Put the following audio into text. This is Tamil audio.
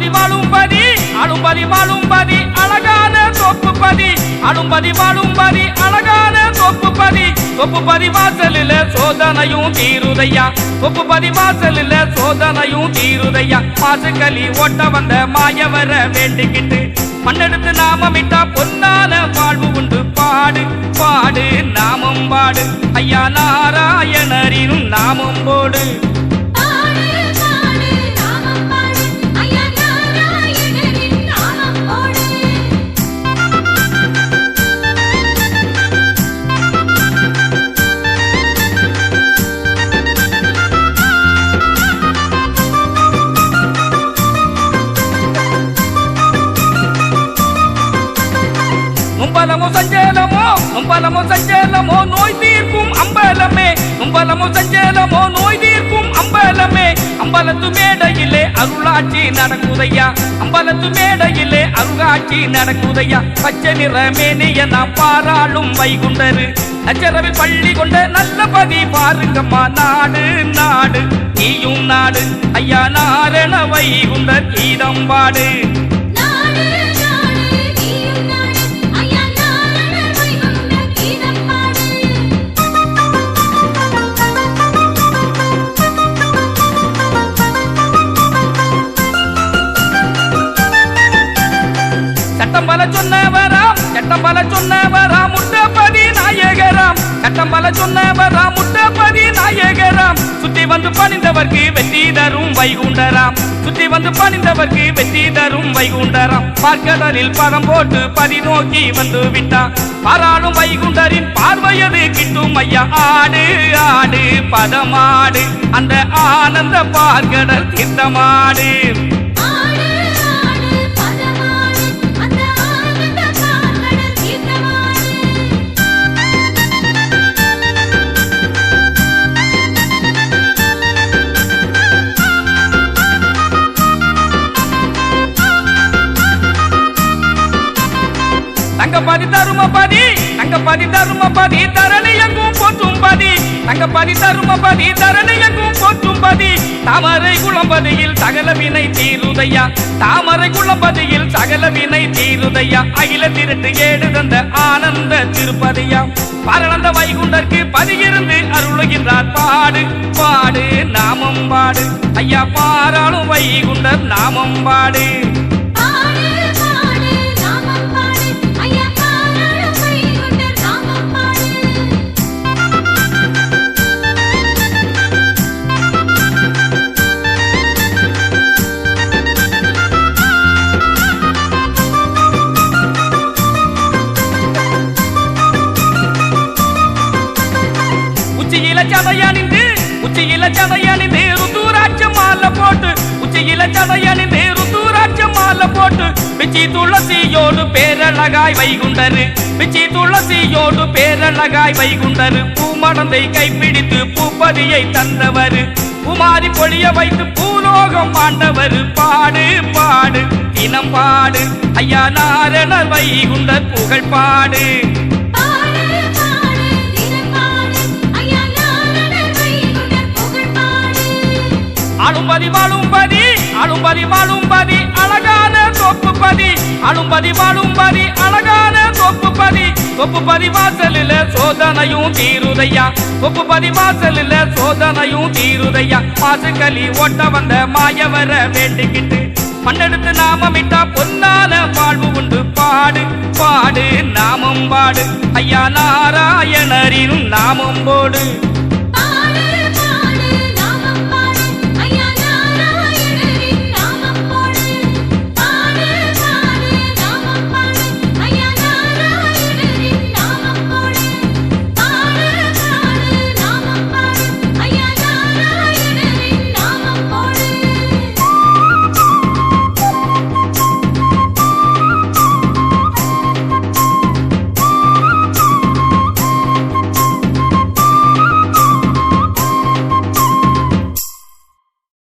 அழும்பதி வாழும்பதி அழும்பதி வாழும்பதி அழகான தோப்புப்பதி அழும்பதி வாழும்பதி அழகான தோப்புப்பதி தொப்புப்பதி வாசலில சோதனையும் தீருதையா தொப்புப்பதி வாசலில சோதனையும் தீருதையா மாசுக்களி ஓட்ட வந்த மாயவர வேண்டிக்கிட்டு மண்ணெடுத்து நாமமிட்டா பொன்னான வாழ்வு உண்டு பாடு பாடு நாமம் பாடு ஐயா நாராயணரினும் நாமம் போடு பாடு பாடு நாமம் பாடு ஐயா நாராயணனின் நாமம் போடு நும்பலமோ சஞ்சலமோ நும்பலமோ சஞ்சலமோ நோய் தீர்க்கும் அம்பலமே நும்பலமோ சஞ்சலமோ நோய் தீர்க்கும் அம்பலமே அம்பலத்து மேடையிலே அருளாட்சி நடக்குதையா அம்பலத்து மேடையிலே அருளாட்சி நடக்குதையா பச்சை நிற மேனிய நாம் பாராளும் வைகுண்டரு நச்சரவில் பள்ளி கொண்ட நல்ல பதி பாருங்கம்மா நாடு நாடு நீயும் நாடு ஐயா நாரண வைகுண்டர் கீதம் பாடு நாடு நாடு நீயும் நாடு ஐயா நாரண வைகுண்ட கீதம் பாடு சட்டம் பல சொன்னவராம் சட்டம் பல சொன்னவராம் முட்டப்பதி நாயகராம் சட்டம் பல சொன்னவராம் முட்டப்பதி நாயகராம் சுத்தி வந்து பணிந்தவர்க்கு வெற்றி தரும் வைகுண்டராம் சுத்தி வந்து பணிந்தவர்க்கு வெற்றி தரும் வைகுண்டராம் பார்க்கடலில் பதம் போட்டு பதி நோக்கி வந்து விட்டான் பாராளும் வைகுண்டரின் பார்வையது கிட்டும் ஐயா ஆடு ஆடு பதமாடு அந்த ஆனந்த பார்க்கடல் தீர்த்தமாடு ஆடு ஆடு பதமாடு அந்த ஆனந்த பாக்கடல் தீர்த்தமாடு தங்கப்பதி தருமபதி தங்கப்பதி தருமபதி தரணி எங்கும் போற்றும் பதி தங்கப்பதி தருமபதி தரணி எங்கும் போற்றும் பதி தாமரை குளம்பதியில் சகல வினை தீருதையா தாமரை குளம்பதியில் சகல வினை தீருதையா அகில திரட்டு ஏடு தந்த ஆனந்த திருப்பதியா பரணந்த வைகுண்டற்கு பதியிருந்து அருளுகின்றார் பாடு பாடு நாமம் பாடு ஐயா பாராளும் வைகுண்டர் நாமம் பாடு பாடு பாடு நாமம் பாடு ஐயா பாராள வைகுண்டர் நாமம் பாடு உச்சியில சதையணிந்து உச்சியில சதையணிந்து ருத்துராட்ச மாலை போட்டு உச்சியில சதையணிந்து ருத்துராட்ச மாலை போட்டு பிச்சி துளசியோடு பேரழகாய் வைகுண்டரு பிச்சி துளசியோடு பேரழகாய் வைகுண்டரு பூமடந்தை கைப்பிடித்து பூப்பதியை தந்தவர் குமாரி பொழிய வைத்து பூலோகம் ஆண்டவர் பாடு பாடு தினம் பாடு ஐயா நாரண வைகுண்டர் புகழ் பாடு பாடு பாடு தினம் பாடு ஐயா நாரண வைகுண்டர் புகழ் பாடு அழும்பதி வாழும்பதி அழும்பதி வாழும்பதி அழகான தோப்புப்பதி அழும்பதி வாழும்பதி அழகான தோப்புப்பதி தொப்புப்பதி வாசலில சோதனையும் தீருதையா தொப்புப்பதி வாசலில சோதனையும் தீருதையா மாசுக்களி ஓட்ட வந்த மாயவர வேண்டிக்கிட்டு மண்ணெடுத்து நாமமிட்டா பொன்னான வாழ்வு உண்டு பாடு பாடு நாமம் பாடு ஐயா நாராயணரினும் நாமம் போடு